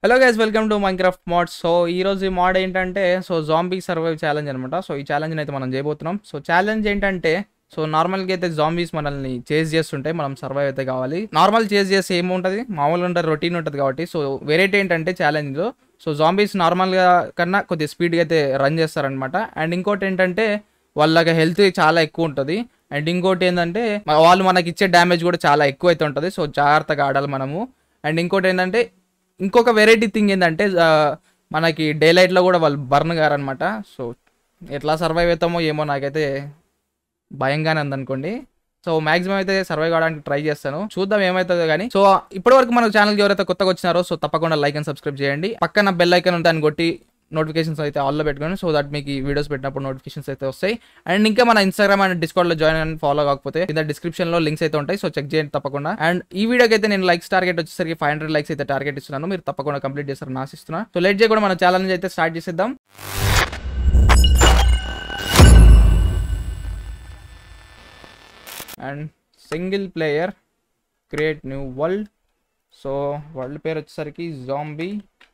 Hello guys welcome to Minecraft mod so ఈ రోజు ఈ మోడ్ ఏంటంటే సో జాంబీ సర్వైవ్ ఛాలెంజ్ అనమాట సో ఈ ఛాలెంజ్ అయితే మనం చేయబోతున్నాం సో ఛాలెంజ్ ఏంటంటే సో నార్మల్గా అయితే జాంబీస్ మనల్ని చేజ్ చేస్తుంటాయి మనం సర్వైవ్ అయితే కావాలి నార్మల్ చేజ్ చేస్తే ఏముంటుంది మామూలుగా ఉంటుంది రొటీన్ ఉంటుంది కాబట్టి సో వెరైటీ ఏంటంటే ఛాలెంజ్లో సో జాంబీస్ నార్మల్గా కన్నా కొద్దిగా స్పీడ్గా అయితే రన్ చేస్తారనమాట అండ్ ఇంకోటి ఏంటంటే వాళ్ళకి హెల్త్ చాలా ఎక్కువ ఉంటుంది అండ్ ఇంకోటి ఏంటంటే మ- వాళ్ళు మనకి ఇచ్చే డ్యామేజ్ కూడా చాలా ఎక్కువ అయితే ఉంటుంది సో జాగ్రత్తగా ఆడాలి మనము అండ్ ఇంకోటి ఏంటంటే ఇంకొక వెరైటీ థింగ్ ఏంటంటే ఆ, మనకి డే లైట్లో కూడా వాళ్ళు బర్న్ గారనమాట సో ఎట్లా సర్వైవ్ అవుతామో ఏమో నాకైతే భయంగానే ఉందనుకోండి సో మాక్సిమం అయితే సర్వైవ్ కావడానికి ట్రై చేస్తాను చూద్దాం ఏమవుతుందో కానీ సో ఇప్పటి వరకు మన ఛానల్కి ఎవరైతే కొత్తగా వచ్చినారో సో తప్పకుండా లైక్ అండ్ సబ్స్క్రైబ్ చేయండి పక్కన బెల్ ఐకాన్ ఉంటే దాన్ని కొట్టి నోటిఫికేషన్స్ అయితే ఆల్లో పెట్టుకోండి సో దట్ మీకు ఈ వీడియోస్ పెట్టినప్పుడు నోటిఫికేషన్స్ అయితే వస్తాయి అండ్ ఇంకా మన ఇన్స్టాగ్రామ్ అండ్ డిస్కౌంట్ లో జాయిన్ అని ఫాలో కాకపోతే కింద డిస్క్రిప్షన్ లో లింక్స్ అయితే ఉంటాయి సో చెక్ చేయండి తప్పకుండా అండ్ ఈ వీడియోకి అయితే నేను లైక్స్ టార్గెట్ వచ్చేసరికి ఫైవ్ హండ్రెడ్ లైక్స్ అయితే టార్గెట్ ఇస్తున్నాను మీరు తప్పకుండా కంప్లీట్ చేస్తారని ఆశిస్తున్నా సో లేట్ చేయకుండా మన ఛాలెంజ్ అయితే స్టార్ట్ చేసేద్దాం and single player create new world so world పేరు వచ్చేసరికి జాంబీ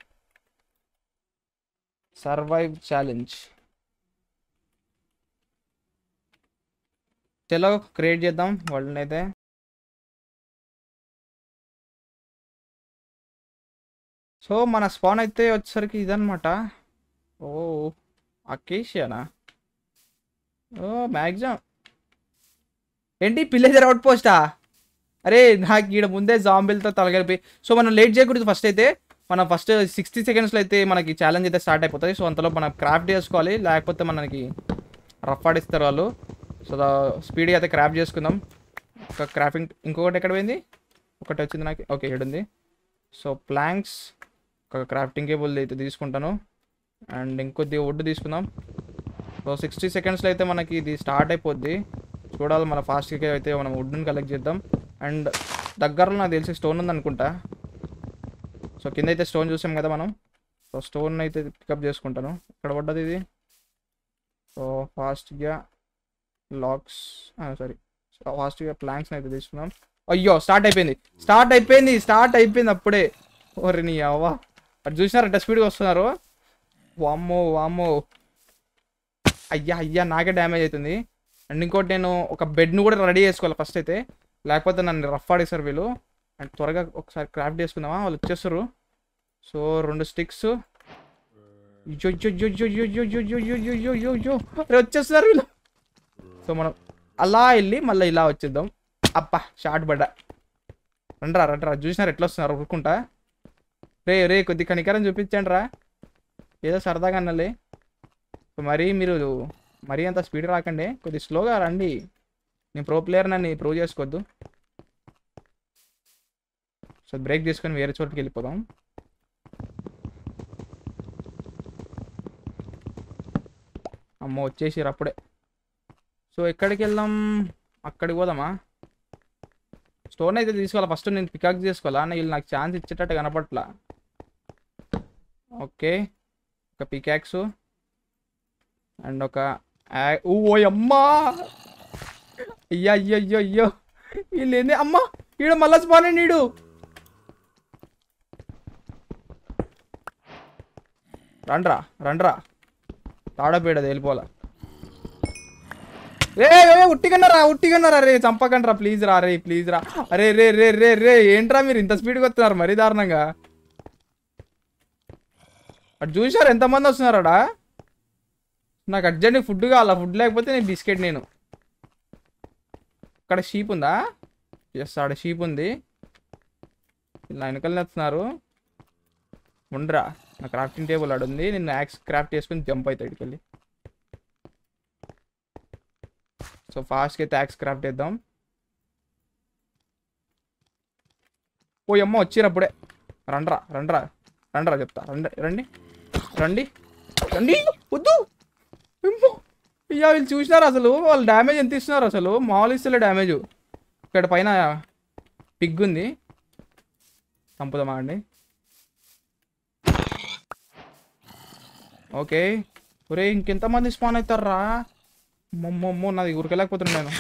సర్వైవ్ ఛాలెంజ్ చలో క్రియేట్ చేద్దాం వరల్డ్ అయితే సో మన స్పాన్ అయితే వచ్చేసరికి ఇదనమాట ఓ అకేషియానా ఓ మ్యాక్సిమం ఏంటి పిల్లేజర్ అవుట్ పోస్టా అరే నాకు ఈడ ముందే జాంబిల్తో తలగలిపి సో మనం లేట్ చేయకూడదు ఫస్ట్ అయితే మనం ఫస్ట్ సిక్స్టీ సెకండ్స్లో అయితే మనకి ఛాలెంజ్ అయితే స్టార్ట్ అయిపోతుంది సో అంతలో మనం క్రాఫ్ట్ చేసుకోవాలి లేకపోతే మనకి రఫ్ ఆడిస్తారు వాళ్ళు సో స్పీడ్గా అయితే క్రాఫ్ట్ చేసుకుందాం ఒక క్రాఫింగ్ ఇంకొకటి ఎక్కడ పోయింది ఒకటి వచ్చింది నాకు ఓకే ఇక్కడ ఉంది సో ప్లాంక్స్ ఒక క్రాఫ్టింగ్ కేబుల్ అయితే తీసుకుంటాను అండ్ ఇంకొద్దిగా వుడ్ తీసుకుందాం సో సిక్స్టీ సెకండ్స్లో అయితే మనకి ఇది స్టార్ట్ అయిపోద్ది చూడాలి మన ఫాస్ట్గా అయితే మనం వుడ్ని కలెక్ట్ చేద్దాం అండ్ దగ్గరలో నాకు తెలిసి స్టోన్ ఉంది అనుకుంటా సో కింద అయితే స్టోన్ చూసాం కదా మనం సో స్టోన్ అయితే పికప్ చేసుకుంటాను ఇక్కడ పడ్డది ఇది సో ఫాస్ట్గా లాక్స్ సారీ ఫాస్ట్గా ప్లాంక్స్ని అయితే తీసుకున్నాం అయ్యో స్టార్ట్ అయిపోయింది స్టార్ట్ అయిపోయింది స్టార్ట్ అయిపోయింది అప్పుడే ఓరి నీ అవ్వ అది చూసినారంట స్పీడ్గా వస్తున్నారు వామ్మో వామ్మో అయ్యా అయ్యా నాకే డ్యామేజ్ అవుతుంది అండ్ ఇంకోటి నేను ఒక బెడ్ను కూడా రెడీ చేసుకోవాలి ఫస్ట్ అయితే లేకపోతే నన్ను రఫ్ ఆడేసారు వీళ్ళు అండ్ త్వరగా ఒకసారి క్రాఫ్ట్ చేసుకుందామా వాళ్ళు వచ్చేస్తారు సో రెండు స్టిక్స్ వచ్చేస్తున్నారు వీళ్ళు సో మనం అలా వెళ్ళి మళ్ళీ ఇలా వచ్చేద్దాం అబ్బా షార్ట్ పడ్డా రండ్రా రండ్రా చూసినారు ఎట్లా వస్తున్నారు ఊరుకుంటా రే రే కొద్ది కనికరం చూపించండి రా ఏదో సరదాగా అన్నలే సో మరీ మీరు మరీ అంత స్పీడ్ రాకండి కొద్ది స్లోగా రండి నేను ప్రో ప్లేయర్ నన్ను ప్రూవ్ చేసుకోవద్దు సో బ్రేక్ చేసుకొని వేరే చోటుకి వెళ్ళిపోదాం అమ్మో వచ్చేసిరు అప్పుడే సో ఎక్కడికి వెళ్దాం అక్కడికి పోదామా స్టోన్ అయితే తీసుకోవాలి ఫస్ట్ నేను పికాక్ చేసుకోవాలా అన్న వీళ్ళు నాకు ఛాన్స్ ఇచ్చేటట్టు కనపట్లా ఓకే ఒక పికాక్స్ అండ్ ఒక ఆ- ఊ, ఓ అమ్మా అయ్యా అయ్యో అయ్యో అయ్యో వీళ్ళు ఏంది అమ్మా ఈడ మళ్ళా స్పాన్ నీడు రండ్రా రండ్రా తాడపేడది వెళ్ళిపోలా రే రే ఉట్టిగన్నారా ఉట్టిగన్నారా రే చంపకండ్రా ప్లీజ్ రా రే ప్లీజ్ రా అరే రే రే రే రే ఏంట్రా మీరు ఇంత స్పీడ్గా వస్తున్నారు మరీ దారుణంగా అటు చూసారు ఎంతమంది వస్తున్నారాడా నాకు అర్జెంట్ ఫుడ్ కావాలా ఫుడ్ లేకపోతే నేను బిస్కెట్ నేను అక్కడ షీప్ ఉందా ఎస్ ఆడ షీప్ ఉంది ఇలా వెనకాల వస్తున్నారు ఉండరా నా క్రాఫ్టింగ్ టేబుల్ ఆడ ఉంది నేను యాక్స్ క్రాఫ్ట్ చేసుకుని జంప్ అవుతాయి ఇక్కడికి వెళ్ళి సో ఫాస్ట్గా అయితే యాక్స్ క్రాఫ్ట్ చేద్దాం ఓ అమ్మ వచ్చిరప్పుడే రండ్రా రండ్రా రండ్రా చెప్తా రండి రండి రండి రండి వద్దు అమ్మో. అయ్యా వీళ్ళు చూసినారు అసలు వాళ్ళు డ్యామేజ్ ఎంత ఇస్తున్నారు అసలు మామూలు ఇస్తలే డ్యామేజ్ ఇక్కడ పైన పిగ్ ఉంది చంపుదామా అండి ఓకే ఒరే ఇంకెంతమంది స్పాన్ అవుతారా మమ్మమ్మో నాది ఉరకలేకపోతున్నాను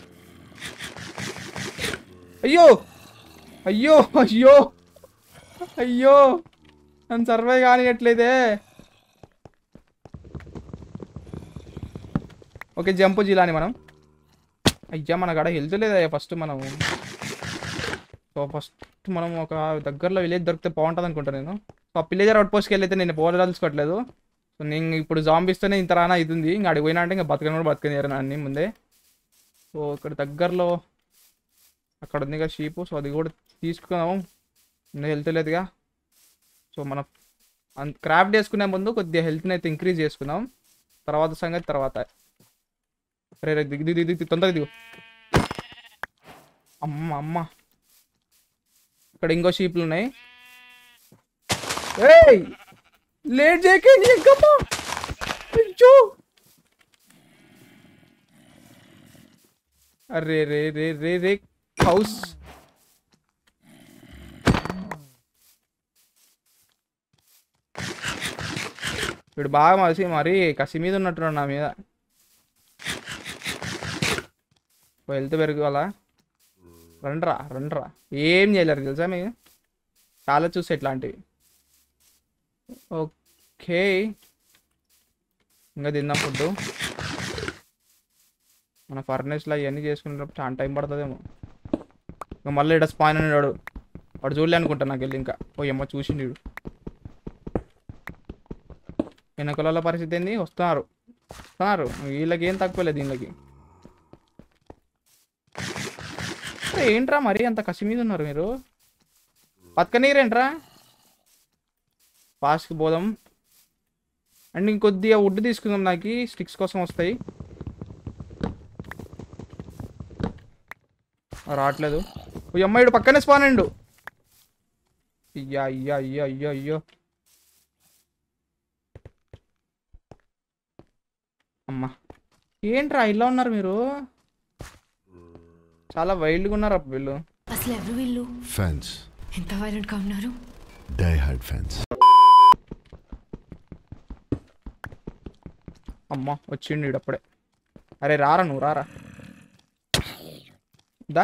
అయ్యో అయ్యో అయ్యో అయ్యో నన్ను సర్వే కానియట్లేదే ఓకే జంపు జిలాని మనం అయ్యా మన కాడ హెల్త్ లేదా ఫస్ట్ మనం సో ఫస్ట్ మనం ఒక దగ్గరలో విలేజ్ దొరికితే బాగుంటుంది అనుకుంటా నేను సో ఆ విలేజర్ అవుట్ పోస్ట్కి వెళ్ళైతే నేను పోదలుచుకోవట్లేదు సో నేను ఇప్పుడు జాంబిస్తేనే ఇంత రానా ఇది ఉంది ఇంకా అడిగి పోయినా అంటే ఇంకా బతకని కూడా బతకనియారు అన్ని ముందే సో ఇక్కడ దగ్గరలో అక్కడ ఉంది కదా షీపు సో అది కూడా తీసుకున్నాము ఇంకా హెల్త్ లేదుగా సో మనం క్రాఫ్ట్ చేసుకునే ముందు కొద్దిగా హెల్త్ని అయితే ఇంక్రీజ్ చేసుకుందాం తర్వాత సంగతి తర్వాత రే రే దిగు దిగు దిగు తొందరగా దిగు అమ్మ అమ్మ ఇక్కడ ఇంకో షీప్లు ఉన్నాయి ఏయ్ లేట్ చేయకే నీ ఎంకమ్మ అయ్యో అరే రే రే రే రే హౌస్ వీడు బాగా మసి మరి కసి మీద ఉన్నట్టున్నాడు నా మీద హెల్త్ పెరుగుకోవాలా రండ్రా రండ్రా ఏం చేయలేరు తెలుసా మీకు చాలా చూసి ఇట్లాంటివి ఓకే ఇంకా తిందాం ఫుడ్ మన ఫర్నేస్లో అవన్నీ చేసుకునేటప్పుడు చాలా టైం పడుతుందేమో ఇంకా మళ్ళీ ఇక్కడ స్పాయిన్ అనేవాడు వాడు చూడలే అనుకుంటా నాకు వెళ్ళి ఇంకా ఓ అమ్మ చూసిండు వీడు వెనకల పరిస్థితి ఏంది వస్తున్నారు వస్తున్నారు వీళ్ళకి ఏం తక్కువ లేదు దీనికి ఏంట్రా మరి అంత కసి మీద ఉన్నారు మీరు బతకనీరేంట్రా ఫాస్ట్కి పోదాం అండ్ ఇంకొద్దిగా వుడ్ తీసుకుందాం నాకు స్టిక్స్ కోసం వస్తాయి రావట్లేదు ఓ అమ్మాయిడు పక్కనే స్పాన్ అండు అయ్యా అయ్యా అయ్యో అయ్యో అయ్యో అమ్మా ఏంట్రా ఇలా ఉన్నారు మీరు చాలా వైల్డ్గా ఉన్నారు అప్పుడు వీళ్ళు అసలు ఎవరు వీళ్ళు Fans. ఎంత వైలెంట్ గా ఉన్నారు Die hard fans. అమ్మా వచ్చిండు ఈడు అప్పుడే అరే రారా నువ్వు రారా దా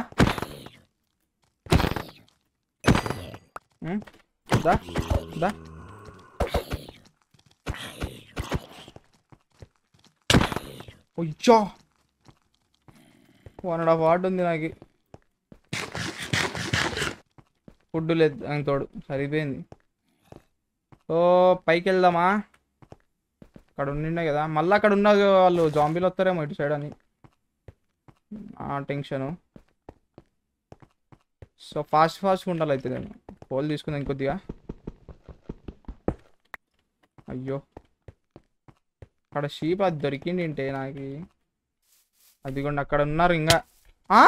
ఉం? దా దా అయ్యో వన్ అండ్ హాఫ్ వార్డ్ ఉంది నాకు ఫుడ్ లేదు దానికి తోడు సరిపోయింది సో పైకి వెళ్దామా అక్కడ ఉండిండే కదా మళ్ళీ అక్కడ ఉన్న వాళ్ళు జాంబీలు వస్తారేమో ఇటు సైడ్ అని ఆ టెన్షను సో ఫాస్ట్ ఫాస్ట్గా ఉండాలి అయితే నేను పోల్ తీసుకుందాం ఇంకొద్దిగా అయ్యో అక్కడ షీప్ అది దొరికింది ఏంటే నాకు అదిగోండి అక్కడ ఉన్నారు ఇంకా ఆ?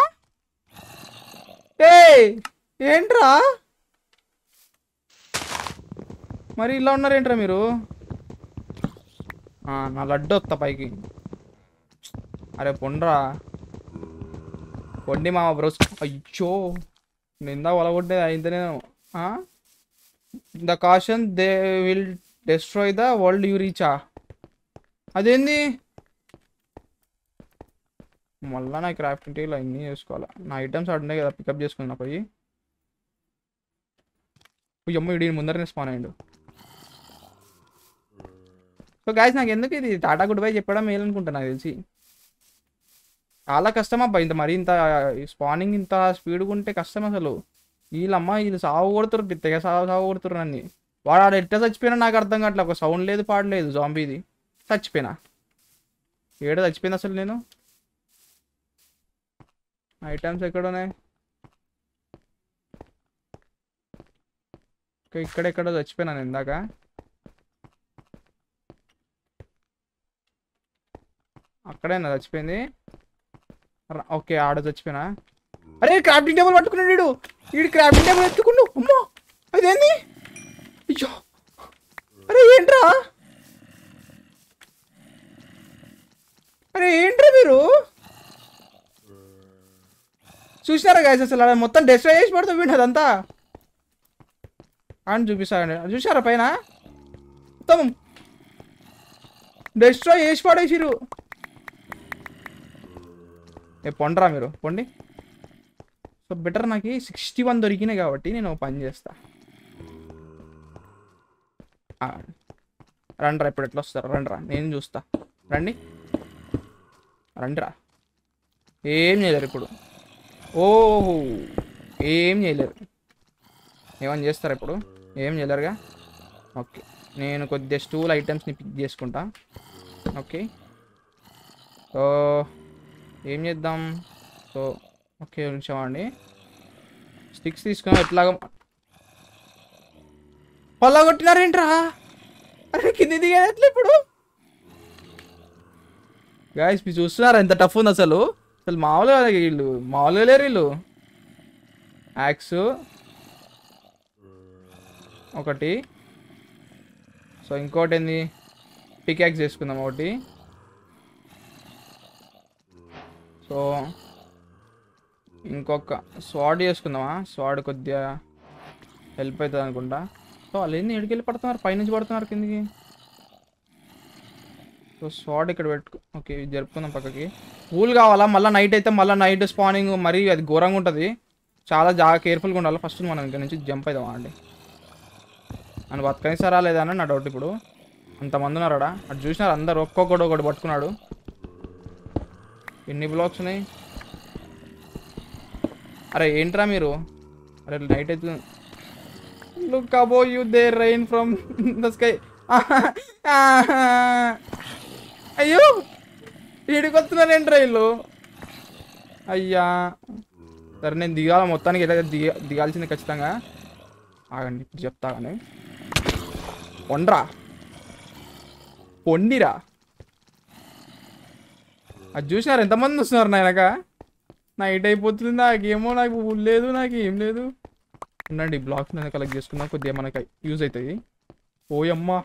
ఏయ్ ఏంట్రా మరి ఇలా ఉన్నారేంట్రా మీరు ఆ, నా లడ్డు వస్తా పైకి అరే పొండ్రా పొండి మామ బ్రోస్ అయ్యో నిందా ఒలగొట్టే అయితే నేను the caution they will destroy the world you రీచా అదేంది మళ్ళా నా క్రాఫ్టింగ్ టేబుల్ అన్నీ చేసుకోవాలా నా ఐటమ్స్ ఉన్నాయి కదా పికప్ చేసుకున్నా పోయి పోయి అమ్మ ఇడి ముందరనే స్పాన్ అయ్యిండు సో గాయస్ నాకు ఎందుకు ఇది టాటా గుడ్ బై చెప్పడం మేలు అనుకుంటా నాకు తెలిసి చాలా కష్టం అబ్బా ఇంత మరి ఇంత స్పానింగ్ ఇంత స్పీడ్గా ఉంటే కష్టం అసలు వీళ్ళమ్మ వీళ్ళు సాగు కొడుతురు తెగ సాగు సాగు కొడుతురు అన్ని వాడు ఆడ ఎట్ట చచ్చిపోయినా నాకు అర్థం కావట్లేదు ఒక సౌండ్ లేదు పాడలేదు జాంబీది చచ్చిపోయినా ఏడ చచ్చిపోయింది అసలు నేను ఐటమ్స్ ఎక్కడ ఉన్నాయి ఓకే, ఇక్కడెక్కడో చచ్చిపోయినాను ఇందాక అక్కడేనా చచ్చిపోయింది ర- ఓకే ఆడ చచ్చిపోయినా అరే క్రాఫ్టింగ్ టేబుల్ పట్టుకున్నాడు వీడు వీడు క్రాఫ్టింగ్ టేబుల్ ఎత్తుకుండు అమ్మో అదేంది అయ్యో అరే ఏంట్రా అరే ఏంట్రా మీరు చూసినారా గాయస్ అసలు అలా మొత్తం డెస్ట్రాయ్ చేసి పడుతుంది వీడు అదంతా అని చూపిస్తారండి చూసారా పైన మొత్తం డెస్ట్రాయ్ చేసి పడేసిరు ఏ పొండరా మీరు పొండి సో బెటర్ నాకు సిక్స్టీ వన్ దొరికినాయి కాబట్టి నేను ఒక పని చేస్తా ఆ, రండిరా ఇప్పుడు ఎట్లా వస్తారు రండిరా నేను చూస్తా రండి రండిరా ఏం చేయలేరు ఇప్పుడు ఓహో ఏం చేయలేరు ఏమని చేస్తారు ఇప్పుడు ఏం చేయలేరుగా ఓకే నేను కొద్దిగా స్టూల్ ఐటమ్స్ని పిక్ చేసుకుంటా ఓకే సో ఏం చేద్దాం సో ఓకే ఒక నిమిషం అండి స్టిక్స్ తీసుకుని ఎట్లాగో పొల్ల కొట్టినారేంట్రా అరే కింది దిగారు ఎట్లా ఇప్పుడు గాయస్ మీరు చూస్తున్నారా ఎంత టఫ్ ఉంది అసలు అసలు మామూలుగా కాదు వీళ్ళు మామూలుగా లేరు వీళ్ళు యాక్స్ ఒకటి సో ఇంకోటి ఏంది పికాక్స్ చేసుకుందాం ఒకటి సో ఇంకొక స్వాడ్ చేసుకుందామా స్వాడ్ కొద్దిగా హెల్ప్ అవుతుంది అనుకుంటా సో వాళ్ళు ఏంది ఎడికి వెళ్ళి పడుతున్నారు పైనుంచి పడుతున్నారు కిందికి సో స్వాడ్ ఇక్కడ పెట్టుకో ఓకే ఇది జరుపుకుందాం పక్కకి కూల్ కావాలా మళ్ళీ నైట్ అయితే మళ్ళీ నైట్ స్పానింగ్ మరీ అది ఘోరంగా ఉంటుంది చాలా జాగా కేర్ఫుల్గా ఉండాలి ఫస్ట్ మనం ఇక్కడ నుంచి జంప్ అవుదాం అండి అని బతకనిస్తారా లేదా అని నా డౌట్ ఇప్పుడు అంతమంది ఉన్నారా అటు చూసినారు అందరు ఒక్కొక్కడు ఒకటి పట్టుకున్నాడు ఎన్ని బ్లాక్స్ ఉన్నాయి అరే ఏంట్రా మీరు అరే నైట్ అయితే look above you they rain from the sky అయ్యో ఈడికి వస్తున్నారు ఏంట్రా వీళ్ళు అయ్యా సరే నేను దిగాల మొత్తానికి ఎలా దిగ దిగాల్సింది ఖచ్చితంగా ఆగండి ఇప్పుడు చెప్తా కానీ వండ్రా పొండిరా అది చూసినారు ఎంతమంది వస్తున్నారు నాయనక నైట్ అయిపోతుంది నాకేమో నాకు ఊరు లేదు నాకు ఏం లేదు ఉండండి బ్లాక్స్ నేను కలెక్ట్ చేసుకున్నా కొద్దిగా మనకి యూజ్ అవుతుంది ఓయమ్మా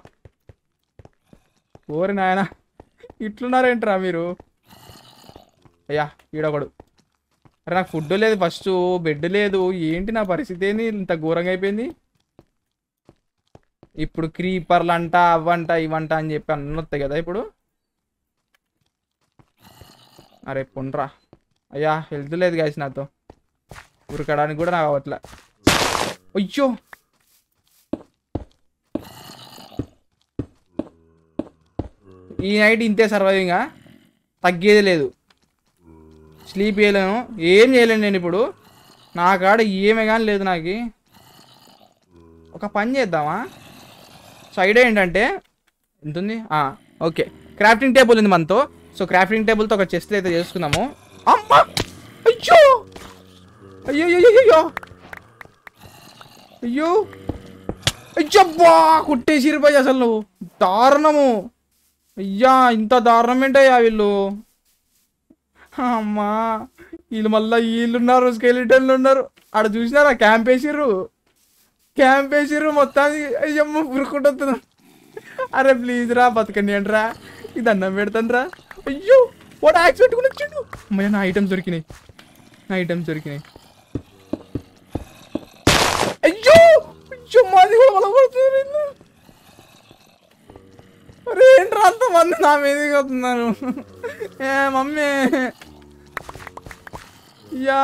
ఓరి నాయన ఇట్లున్నారేంట్రా మీరు అయ్యా ఈడొకడు అరే నాకు ఫుడ్ లేదు ఫస్ట్ బెడ్ లేదు ఏంటి నా పరిస్థితి ఏంది ఇంత ఘోరంగా అయిపోయింది ఇప్పుడు క్రీపర్లు అంట అవ్వంట ఇవంట అని చెప్పి అన్నీ వస్తాయి కదా ఇప్పుడు అరే పొండ్రా అయ్యా హెల్త్ లేదు గాయస్ నాతో ఉరకడానికి కూడా నాకు అవట్లే అయ్యో ఈ నైట్ ఇంతే సర్వైవింగ్ తగ్గేది లేదు స్లీప్ చేయలేను ఏం చేయలేను నేను ఇప్పుడు నా కాడ ఏమే కానీ లేదు నాకు ఒక పని చేద్దామా సో ఐడియా ఏంటంటే ఎంత ఉంది ఓకే క్రాఫ్టింగ్ టేబుల్ ఉంది మనతో సో క్రాఫ్టింగ్ టేబుల్తో ఒక చెస్ట్ అయితే చేసుకుందాము అమ్మా అయ్యో అయ్యో అయ్యో అయ్యో అయ్యో అయ్యబ్బా కుట్టేసిరిపోయి అసలు నువ్వు దారుణము అయ్యా ఇంత దారుణం ఏంటయ్యా వీళ్ళు అమ్మా వీళ్ళు మళ్ళీ వీళ్ళు ఉన్నారు స్కెలిటన్లు ఉన్నారు ఆడ చూసినారా క్యాంప్ వేసిర్రు క్యాంప్ వేసిర్రు మొత్తానికి అయ్యమ్మ ఉరుకుంటున్నా అరే ప్లీజ్ రా బతకండి అంటరా ఇది అన్నం పెడతాను రా అయ్యో వాడు యాక్స్ పెట్టుకుని వచ్చిండు అమ్మయ్య నా ఐటమ్స్ దొరికినాయి నా ఐటమ్స్ దొరికినాయి అయ్యో అయ్యో మాది కూడా బలపడుతుంది వీళ్ళు. అరే ఏంట్రా అంతమంది నా మీదకి వస్తున్నారు ఏ మమ్మీ యా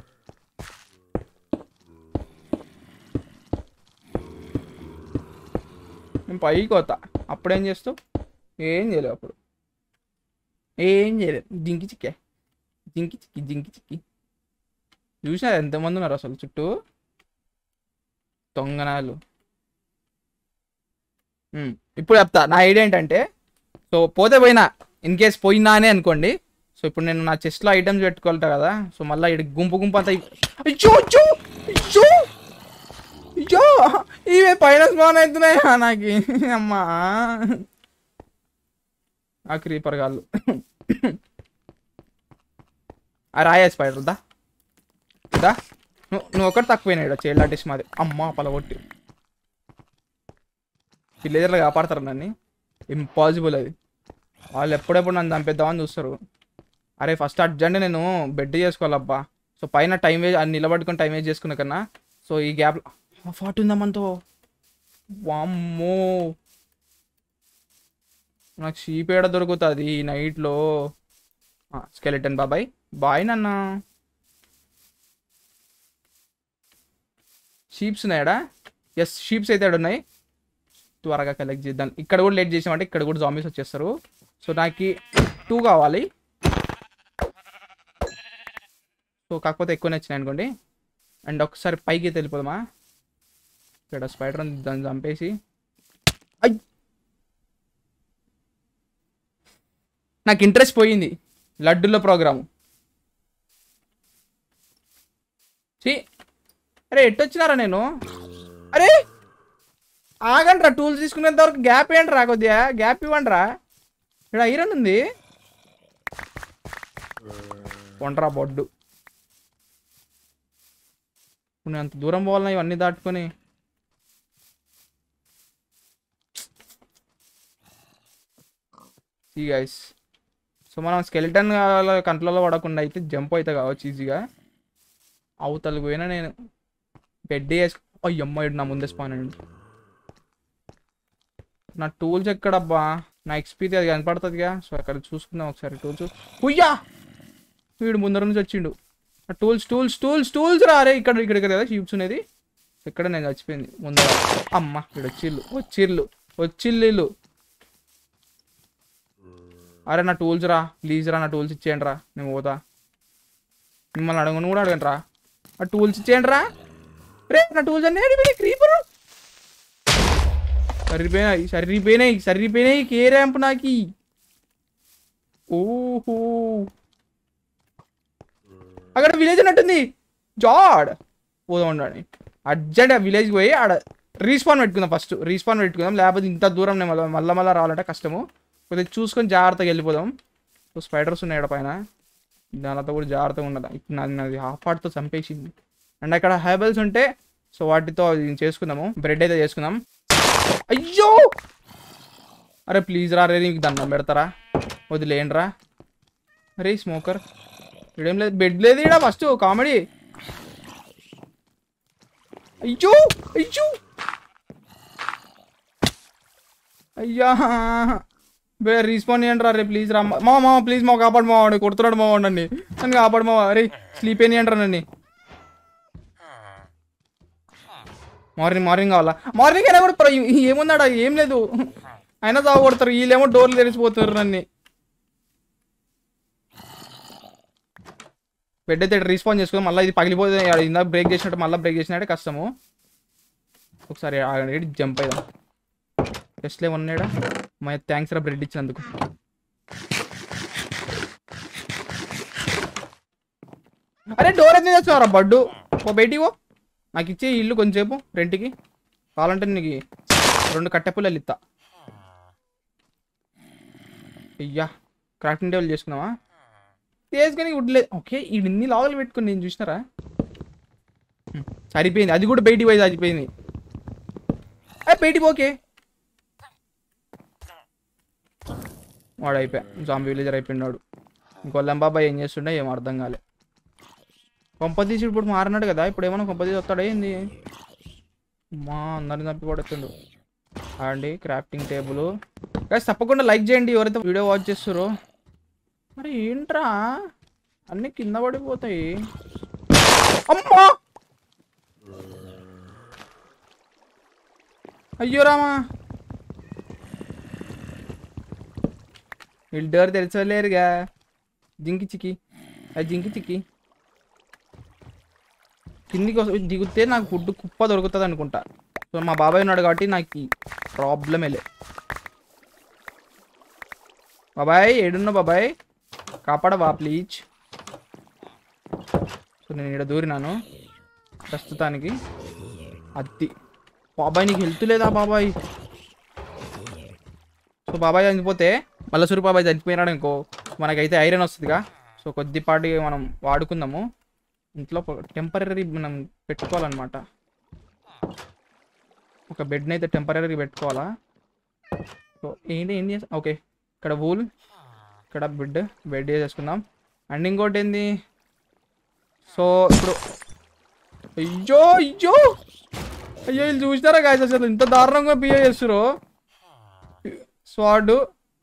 నేను పైకి పోతా అప్పుడేం చేస్తావు ఏం చేయలేవు అప్పుడు ఏం చేయలేదు జింకి చిక్కే జింకి చిక్కి జింకి చిక్కి చూసినారు ఎంతమంది ఉన్నారు అసలు చుట్టూ దొంగనాలు ఉమ్, ఇప్పుడు చెప్తా నా ఐడియా ఏంటంటే సో పోతే పోయినా ఇన్ కేస్ పోయినానే అనుకోండి సో ఇప్పుడు నేను నా చెస్ట్లో ఐటమ్స్ పెట్టుకోవాలట కదా సో మళ్ళీ ఇక్కడ గుంపు గుంపు అంతా ఇ- అయ్యో అయ్యో అయ్యో అయ్యో ఇవే పైన స్మాన్ అవుతున్నాయా నాకు అమ్మా ఆ క్రీపర్ కాళ్ళు ఆ రాయా స్పైడర్ దా దా నువ్వు నువ్వు ఒకటి తక్కువైనాడు చైల్డ్ ఆర్టిస్ట్ మాది అమ్మా పలగొట్టి విలేజర్లు కాపాడతారు నన్ను ఇంపాసిబుల్ అది వాళ్ళు ఎప్పుడెప్పుడు నన్ను చంపేద్దామని చూస్తారు అరే ఫస్ట్ అర్జెంట్ నేను బెడ్ చేసుకోవాలబ్బా సో పైన టైం వేస్ట్ అది నిలబడుకొని టైం వేస్ట్ చేసుకున్న కన్నా సో ఈ గ్యాప్ ఫార్టీ ఉందా మనతో వామ్మో నాకు షీప్ ఏడ దొరుకుతుంది ఈ నైట్లో స్కెలిటన్ బాబాయ్ బాయ్ నాన్న షీప్స్ ఉన్నాయడా ఎస్ షీప్స్ అయితే ఆడ ఉన్నాయి త్వరగా కలెక్ట్ చేద్దాం ఇక్కడ కూడా లేట్ చేసామంటే ఇక్కడ కూడా జాంబీస్ వచ్చేస్తారు సో నాకు టూ కావాలి సో కాకపోతే ఎక్కువ నచ్చినాయి అనుకోండి అండ్ ఒకసారి పైకి వెళ్ళిపోదామా ఇక్కడ స్పైడర్ ఉంది దాన్ని చంపేసి అయ్ నాకు ఇంట్రెస్ట్ పోయింది లడ్డుల్లో ప్రోగ్రాము ఛీ అరే ఎట్టొచ్చినారా నేను అరే ఆగండ్రా టూల్స్ తీసుకునేంత వరకు గ్యాప్ ఏంటి రా కొద్దిగా గ్యాప్ ఇవ్వండి రా ఇక్కడ ఐరన్ ఉంది వంటరా బొడ్డు ఇప్పుడు నేను అంత దూరం పోవాలన్నా ఇవన్నీ దాటుకొని ఈ గైస్ సో మనం స్కెలిటన్ కంట్రోల్లో పడకుండా అయితే జంప్ అయితే కావచ్చు ఈజీగా అవతలకు పోయినా నేను బెడ్ వేసుకు అయ్యమ్మ ఇటు నా ముందే స్పాన్ అండి నా టూల్స్ ఎక్కడబ్బా నా ఎక్స్పీరియన్స్ అది కనపడుతుందిగా సో అక్కడ చూసుకుందాం ఒకసారి టూల్స్ ఉయ్యా వీడు ముందర నుంచి వచ్చిండు ఆ టూల్స్ టూల్స్ టూల్స్ టూల్స్ రారే ఇక్కడ ఇక్కడ ఇక్కడ కదా షీప్స్ ఉన్నది ఇక్కడ నేను చచ్చిపోయింది ముందర అమ్మ ఇక్కడ వచ్చిళ్ళు వచ్చిర్లు వచ్చిల్లు అరే నా టూల్స్ రా ప్లీజ్ రా నా టూల్స్ ఇచ్చేయండి రా నేను పోతా మిమ్మల్ని అడగను కూడా అడగండి రా ఆ టూల్స్ ఇచ్చేయండి రా రే నా టూల్స్ అన్నీ అడిగిపోయినాయి క్రీపరు సరిపోయినాయి సరిపోయినాయి సరిపోయినాయి కే ర్యాంప్ నాకి ఓహో అక్కడ విలేజ్ ఉన్నట్టుంది జాడ్ పోదాం ఉండండి అర్జెంట్ ఆ విలేజ్కి పోయి ఆడ రీస్పాన్ పెట్టుకుందాం ఫస్ట్ రీస్పాన్ పెట్టుకుందాం లేకపోతే ఇంత దూరం నేను మళ్ళీ మళ్ళీ మళ్ళీ రావాలంటే కష్టము కొద్దిగా చూసుకొని జాగ్రత్తగా వెళ్ళిపోదాం సో స్పైడర్స్ ఉన్నాయి ఆడ పైన దానితో కూడా జాగ్రత్తగా ఉండాలి ఇప్పుడు నాది నాది హాఫ్ హార్ట్తో చంపేసింది అండ్ అక్కడ హెబల్స్ ఉంటే సో వాటితో ఇది చేసుకుందాము బ్రెడ్ అయితే చేసుకుందాం అయ్యో అరే ప్లీజ్ రా రే నీకు దండం పెడతారా వదిలేయండి రా అరే స్మోకర్ ఇడేం లేదు బెడ్ లేదు ఇడ ఫస్ట్ కామెడీ అయ్యో అయ్యో అయ్యా బే రీస్పాండ్ చేయండి రా రే ప్లీజ్ రా మా మా ప్లీజ్ మా కాపాడు మా వాడు కొడుతున్నాడు మా వాడిని నన్ను కాపాడు మా అరే స్లీప్ అని అంటారా నన్ను మార్నింగ్ మార్నింగ్ కావాలా మార్నింగ్ అయినా కూడా ప్ర- ఏముందాడా ఏం లేదు అయినా చావు కొడతారు వీళ్ళేమో డోర్లు తెరిచిపోతారు నన్ను బెడ్ అయితే రీస్పాన్స్ చేసుకో మళ్ళీ ఇది పగిలిపోతే ఇందా బ్రేక్ చేసినట్టు మళ్ళీ బ్రేక్ చేసినట్టే కష్టము ఒకసారి ఆగండి జంప్ అయిదా టెస్ట్లో ఏమన్నాడా మా థ్యాంక్స్ రా బ్రెడ్ ఇచ్చినందుకు అరే డోర్ ఎందుకు తెచ్చుకోరా బడ్డు ఓ బయటికి పో నాకు ఇచ్చే ఇల్లు కొంచెంసేపు రెంట్కి కావాలంటే నీకు రెండు కట్టె పుల్లలు ఇస్తా అయ్యా క్రాఫ్టింగ్ టేబుల్ చేసుకున్నావా చేసుకుని ఉడ్లే ఓకే ఈ ఇన్ని లాగలు పెట్టుకుని నేను చూసినారా హ్మ్, సరిపోయింది అది కూడా బయటికి పోయి సరిపోయింది ఏ బయటికి ఓకే వాడు అయిపోయా జాంబీ విలేజర్ అయిపోయినాడు ఇంకో లంబాబాయ్ ఏం చేస్తుండే ఏం అర్థం కాలే కొంపతీసి ఇప్పుడు మారినాడు కదా ఇప్పుడు ఏమన్నా కొంపతీసి వస్తాడు ఏంది మా అందరిని చంపి పడుతుండు అండి క్రాఫ్టింగ్ టేబుల్ guys తప్పకుండా లైక్ చేయండి ఎవరైతే వీడియో వాచ్ చేస్తారో మరి ఏంట్రా అన్ని కింద పడిపోతాయి అమ్మా అయ్యో రామా వీళ్ళు డోర్ తెరచలేరుగా జింకి చికి అది జింకి చికి కిందికి వస్త- దిగితే నాకు ఫుడ్ కుప్ప దొరుకుతుంది అనుకుంటా సో మా బాబాయ్ ఉన్నాడు కాబట్టి నాకు ప్రాబ్లమే లే బాబాయ్ ఏడున్నా బాబాయ్ కాపాడవా ప్లీజ్ సో నేను ఇక్కడ దూరినాను ప్రస్తుతానికి అత్తి బాబాయ్ నీకు హెల్త్ లేదా బాబాయ్ సో బాబాయ్ చనిపోతే మళ్ళీ సూరి బాబాయ్ చనిపోయినాడు అనుకో మనకైతే ఐరన్ వస్తుందిగా సో కొద్దిపాటి మనం వాడుకుందాము ఇంట్లో టెంపరీ మనం పెట్టుకోవాలన్నమాట ఒక బెడ్ని అయితే టెంపరీ పెట్టుకోవాలా సో ఏంటి ఏం చేస్తా ఓకే ఇక్కడ వూల్ ఇక్కడ బెడ్ బెడ్ చేసుకుందాం అండ్ ఇంకోటి ఏంది సో ఇప్పుడు అయ్యో అయ్యో అయ్యో వీళ్ళు చూసినారా కాదు అసలు ఇంత దారుణంగా బిహేవ్ చేస్తారు స్వాడ్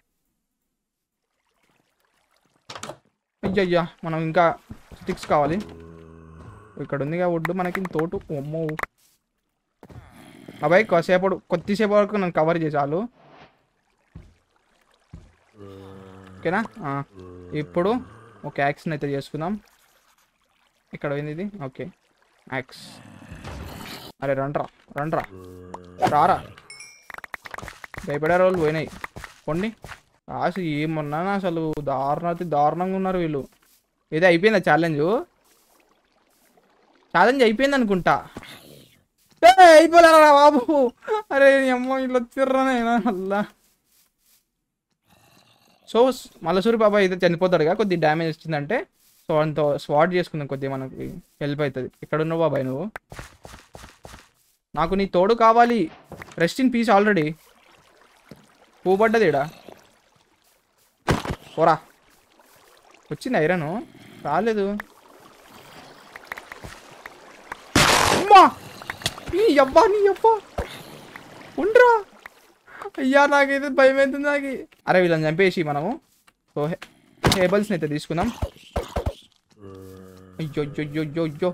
అయ్యయ్యా మనం ఇంకా స్టిక్స్ కావాలి ఇక్కడ ఉందిగా వుడ్ మనకి తోటు అమ్మో అబ్బాయి కొద్దిసేపు కొద్దిసేపు వరకు నన్ను కవర్ చేయి చాలు ఓకేనా ఆ, ఇప్పుడు ఒక యాక్షన్ అయితే చేసుకుందాం ఇక్కడ పోయింది ఇది ఓకే యాక్స్ అరే రండ్రా రండ్రా రారా భయపడే రోజులు పోయినాయి పొండి అసలు ఏమన్నా అసలు దారుణతి దారుణంగా ఉన్నారు వీళ్ళు ఏదో అయిపోయిందా ఛాలెంజ్ ఛాలెంజ్ అయిపోయింది అనుకుంటా ఏ, అయిపోలేరా బాబు అరే నీ అమ్మ ఇట్లా వచ్చిర్రానే మళ్ళా సో మల్లసూరి బాబా అయితే చనిపోతాడుగా కొద్ది డ్యామేజ్ వచ్చిందంటే సో అంత స్వాట్ చేసుకుందాం కొద్దిగా మనకి హెల్ప్ అవుతుంది ఎక్కడ ఉన్నావు బాబాయ్ నువ్వు నాకు నీ తోడు కావాలి రెస్ట్ ఇన్ పీస్ ఆల్రెడీ పూపడ్డది ఈడ పోరా వచ్చింది ఐరన్ రాలేదు అమ్మా నీ అబ్బా నీ అబ్బా ఉండ్రా అయ్యా నాకైతే భయం అవుతుంది నాకు అరే వీళ్ళని చంపేసి మనము సో హేబల్స్ని అయితే తీసుకుందాం అయ్యో అయ్యో అయ్యో అయ్యో అయ్యో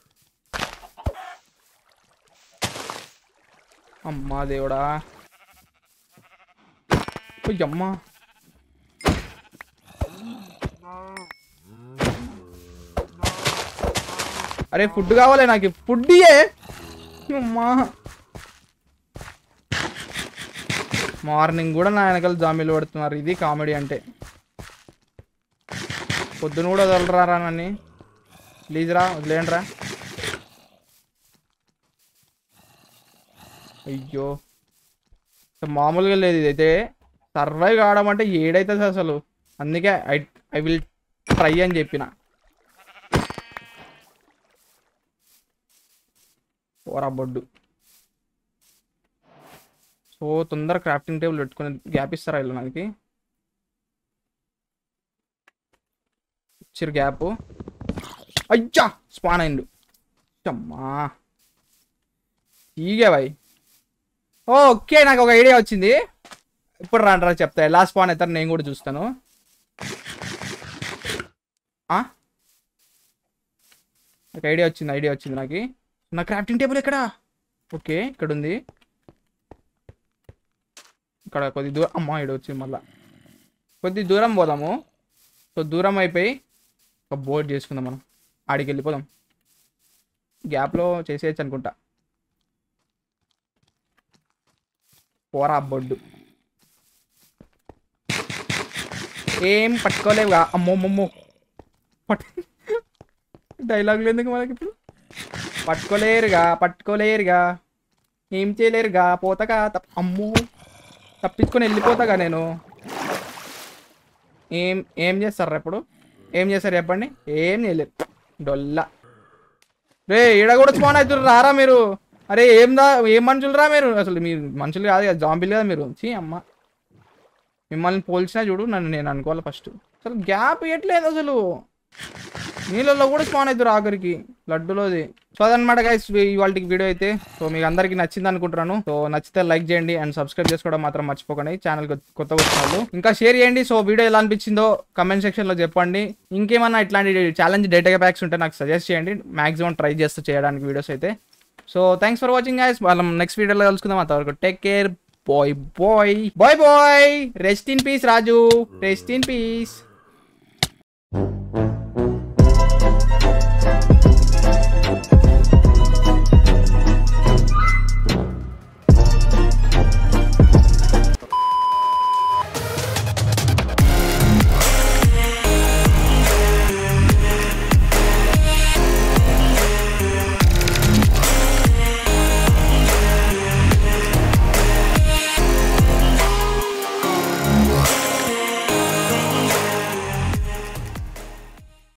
అమ్మా దేవుడా అమ్మా అరే ఫుడ్ కావాలి నాకు ఫుడ్ ఇయే అమ్మా మార్నింగ్ కూడా నా వెనకాల జామీలు పడుతున్నారు ఇది కామెడీ అంటే పొద్దున కూడా వదలరా నన్ను ప్లీజ్ రా వదిలేయండి రా అయ్యో అసలు మామూలుగా లేదు ఇదైతే సర్వైవ్ కావడం అంటే ఏడైతుంది అసలు అందుకే ఐ ఐ విల్ ట్రై అని చెప్పిన పోరా బొడ్డు సో తొందర క్రాఫ్టింగ్ టేబుల్ పెట్టుకుని గ్యాప్ ఇస్తారా వీళ్ళు మనకి ఇచ్చారు గ్యాప్ అయ్యా స్పాన్ అయిండు అమ్మా ఈగే బాయ్ ఓకే నాకు ఒక ఐడియా వచ్చింది ఇప్పుడు రా చెప్తా ఎలా స్పాన్ అవుతారు నేను కూడా చూస్తాను ఆ? ఒక ఐడియా వచ్చింది ఐడియా వచ్చింది నాకు నా క్రాఫ్టింగ్ టేబుల్ ఎక్కడా ఓకే ఇక్కడ ఉంది ఇక్కడ కొద్ది దూరం అమ్మా ఇక్కడ వచ్చింది మళ్ళా కొద్ది దూరం పోదాము సో దూరం అయిపోయి ఒక బోర్డ్ చేసుకుందాం మనం ఆడికి వెళ్ళిపోదాం గ్యాప్లో చేసేయచ్చు అనుకుంటా పోరా బొడ్డు ఏం పట్టుకోలేవుగా అమ్మో అమ్మో పట్ డైలాగులు ఎందుకు మనకి ఇప్పుడు పట్టుకోలేరుగా పట్టుకోలేరుగా ఏం చేయలేరుగా పోతాగా తప్ప అమ్మో తప్పించుకొని వెళ్ళిపోతాగా నేను ఏం ఏం చేస్తారా ఇప్పుడు ఏం చేస్తారు చెప్పండి ఏం చేయలేరు డొల్లా రే ఈడ కూడా స్పాన్ అవుతున్నారు రారా మీరు అరే ఏం దా ఏం మనుషులు రా మీరు అసలు మీరు మనుషులు కాదు కదా జాంబీలు కదా మీరు చీ అమ్మ మిమ్మల్ని పోల్చినా చూడు నన్ను నేను అనుకోవాలి ఫస్ట్ అసలు గ్యాప్ ఇవ్వట్లేదు అసలు నీళ్ళల్లో కూడా స్పాన్ అవుతారు ఆఖరికి లడ్డులోది సో అదనమాట గైస్ ఇవాళ వీడియో అయితే సో మీకు అందరికి నచ్చింది అనుకుంటున్నాను సో నచ్చితే లైక్ చేయండి అండ్ సబ్స్క్రైబ్ చేసుకోవడం మాత్రం మర్చిపోకండి ఛానల్ కొత్త వచ్చిన వాళ్ళు ఇంకా షేర్ చేయండి సో వీడియో ఎలా అనిపించిందో కమెంట్ సెక్షన్ లో చెప్పండి ఇంకేమన్నా ఇట్లాంటి ఛాలెంజ్ డేటా ప్యాక్స్ ఉంటే నాకు సజెస్ట్ చేయండి మాక్సిమం ట్రై చేస్తూ చేయడానికి వీడియోస్ అయితే so thanks for watching guys మనం నెక్స్ట్ వీడియోలో కలుసుకుందాం అంతవరకు take care bye bye bye bye rest in peace Raju rest in piece